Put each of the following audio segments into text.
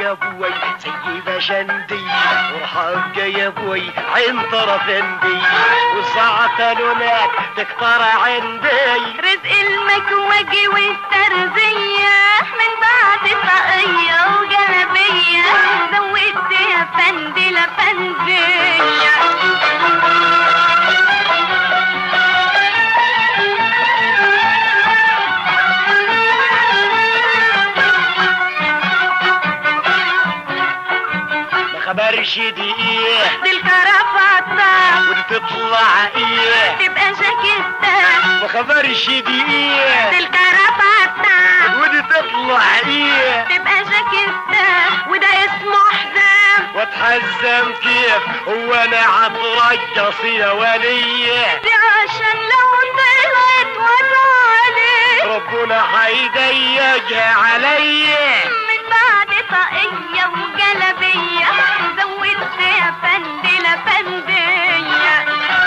يا ابوي سيدة شندي وحق يا ابوي عنتر افندي وساعة لونات تكتر عندي رزق المكوجي والترزية من بعد طاقية وجلبية زودت يا فندي لفندية ما خبرش دي ايه دي الكرافطة ودي تطلع ايه تبقى جاكيتة ما خبرش دي ايه دي الكرافطة ودي تطلع ايه تبقى جاكيتة وده اسمه حزام واتحزم كيف هو انا هترجص يا وليه دي عشان لو طلعت وطالي ربنا هيضيقها عليا من بعد طاقية وجلبية زودت يا فندي لفندية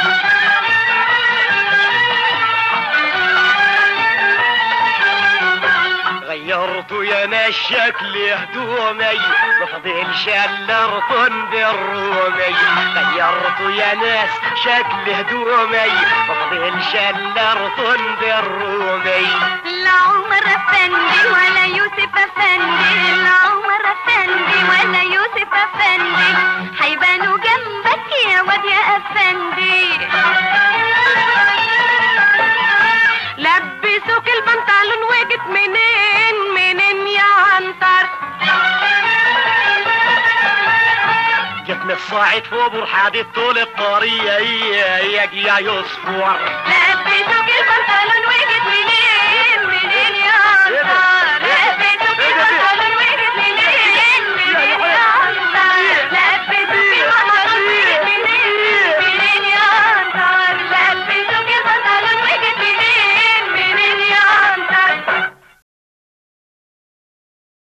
غيرت يا ناس شكل هدومي وفضلش الا رطن بالرومي غيرت يا ناس شكل هدومي وفضلش الا رطن بالرومي لا عمر افندي ولا يوسف افندي لا عمر افندي ولا يوسف افندي هيبانوا جنبك يا واد يا افندي لبسوك البنطلون وجت منين منين يا عنتر جيت من الصاعد فوق برحادي طول الطريق يا يا يصفر لبسوك البنطلون